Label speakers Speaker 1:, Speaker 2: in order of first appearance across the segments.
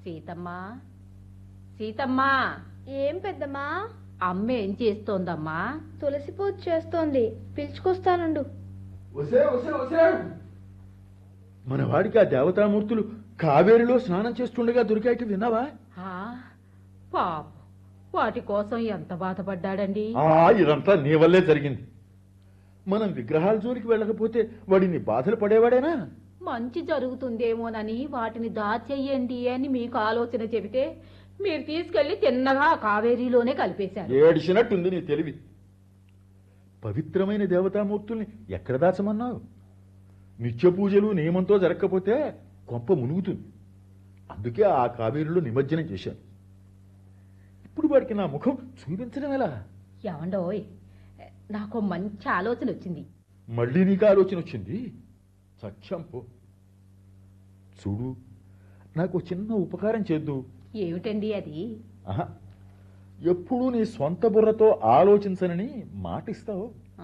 Speaker 1: సీతమ్మా సీతమ్మా
Speaker 2: ఏం పెద్దమ్మా
Speaker 1: అమ్మ ఏం చేస్తోందమ్మా
Speaker 2: తులసి పూజ చేస్తోంది పిలుచుకొస్తానుండు
Speaker 3: వసే వసే వసే మన వాడికి ఆ దేవతామూర్తులు కావేరిలో స్నానం చేస్తుండగా దొరికాయట విన్నావా
Speaker 1: ఆ, పాపం వాటి కోసం ఎంత బాధపడ్డాడండి
Speaker 3: ఆ ఇదంతా నీ వల్లే జరిగింది మనం విగ్రహాల జోలికి వెళ్ళకపోతే వాడిని బాధలు పడేవాడేనా
Speaker 1: మంచి జరుగుతుందేమోనని వాటిని దాచెయ్యండి అని మీకు ఆలోచన చెబితే మీరు తీసుకెళ్లి తిన్నగా ఆ కావేరీలోనే కలిపేశారు
Speaker 3: ఏడిసినట్టుంది నీ తెలివి పవిత్రమైన దేవతామూర్తుల్ని ఎక్కడ దాచమన్నావు నిత్య పూజలు నియమంతో జరగకపోతే కొంప మునుగుతుంది అందుకే ఆ కావేరిలో నిమజ్జనం చేశాను ఇప్పుడు వాడికి నా ముఖం చూపించడం ఎలా
Speaker 1: ఏమండోయ్ నాకు మంచి ఆలోచన వచ్చింది
Speaker 3: మళ్ళీ నీకు ఆలోచన వచ్చింది సత్యం పో చూడు నాకు చిన్న ఉపకారం చేద్దు
Speaker 1: ఏమిటండి అది
Speaker 3: ఆహా ఎప్పుడూ నీ స్వంత బుర్రతో ఆలోచించనని మాటిస్తావు
Speaker 1: ఆ,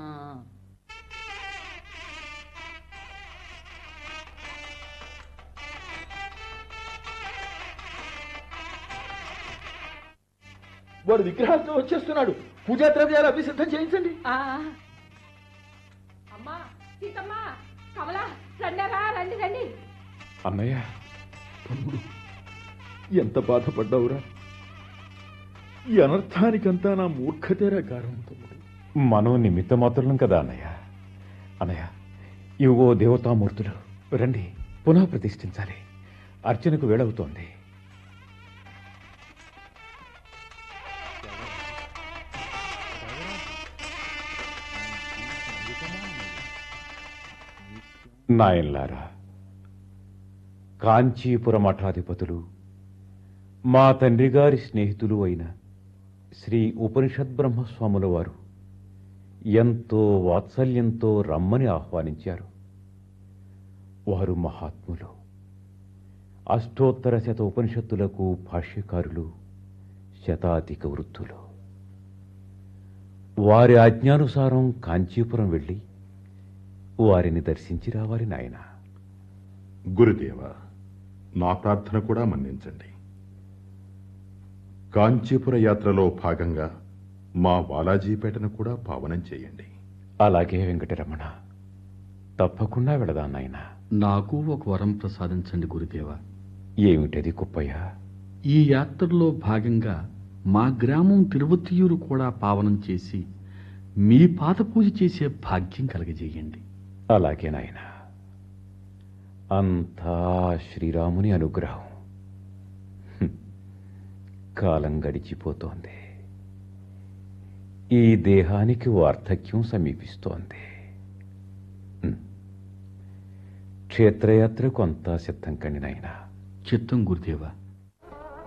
Speaker 3: వాడు విగ్రహాలతో వచ్చేస్తున్నాడు పూజా ద్రవ్యాలు అవి సిద్ధం చేయించండి
Speaker 1: ఆ. అమ్మా సీతమ్మా కమలా రండరా రండి రండి
Speaker 3: అన్నయ్య తమ్ముడు ఎంత బాధపడ్డావురా ఈ అనర్థానికంతా నా మూర్ఖతేరా కారణం తమ్ముడు
Speaker 4: మనం నిమిత్త మాత్రం కదా అన్నయ్య అన్నయ్య ఇవో దేవతామూర్తులు రండి పునః ప్రతిష్ఠించాలి అర్చనకు వేళవుతోంది నాయన్లారా కాంచీపుర మఠాధిపతులు మా తండ్రి గారి స్నేహితులు అయిన శ్రీ ఉపనిషద్ బ్రహ్మస్వాముల వారు ఎంతో వాత్సల్యంతో రమ్మని ఆహ్వానించారు వారు మహాత్ములు అష్టోత్తర శత ఉపనిషత్తులకు భాష్యకారులు శతాధిక వృత్తులు వారి ఆజ్ఞానుసారం కాంచీపురం వెళ్ళి వారిని దర్శించి రావాలి నాయనా
Speaker 5: గురుదేవ నా ప్రార్థన కూడా మన్నించండి కాంచీపుర యాత్రలో భాగంగా మా బాలాజీపేటను కూడా పావనం చేయండి
Speaker 4: అలాగే వెంకటరమణ తప్పకుండా వెళదా నాయనా
Speaker 6: నాకు ఒక వరం ప్రసాదించండి గురుదేవ
Speaker 4: ఏమిటది కుప్పయ్య
Speaker 6: ఈ యాత్రలో భాగంగా మా గ్రామం తిరువతియూరు కూడా పావనం చేసి మీ పాద పూజ చేసే భాగ్యం కలగజేయండి
Speaker 4: అలాగే నాయనా అంతా శ్రీరాముని అనుగ్రహం హ్మ్. కాలం గడిచిపోతోంది ఈ దేహానికి వార్ధక్యం సమీపిస్తోంది హ్మ్. క్షేత్రయాత్రకు అంతా సిద్ధం కండి నాయనా
Speaker 6: చిత్తం గురుదేవ